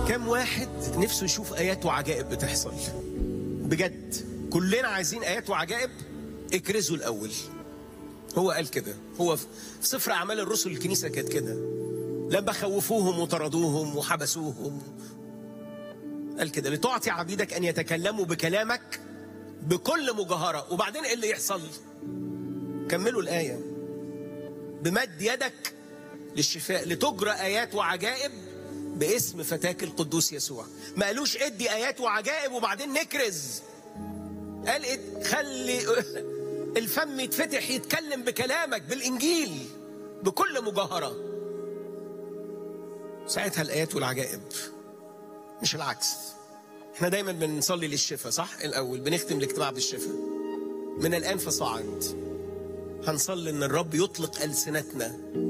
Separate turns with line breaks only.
كم واحد نفسه يشوف ايات وعجائب بتحصل بجد كلنا عايزين ايات وعجائب اكرزوا الاول هو قال كده هو في سفر اعمال الرسل الكنيسه كانت كده لما خوفوهم وطردوهم وحبسوهم قال كده لتعطي عبيدك ان يتكلموا بكلامك بكل مجاهره وبعدين ايه اللي يحصل كملوا الايه بمد يدك للشفاء لتجرى ايات وعجائب باسم فتاك القدوس يسوع ما قالوش ادي ايات وعجائب وبعدين نكرز قال اد- خلي الفم يتفتح يتكلم بكلامك بالانجيل بكل مجاهره ساعتها الايات والعجائب مش العكس احنا دايما بنصلي للشفاء صح الاول بنختم الاجتماع بالشفاء من الان فصاعد هنصلي ان الرب يطلق السنتنا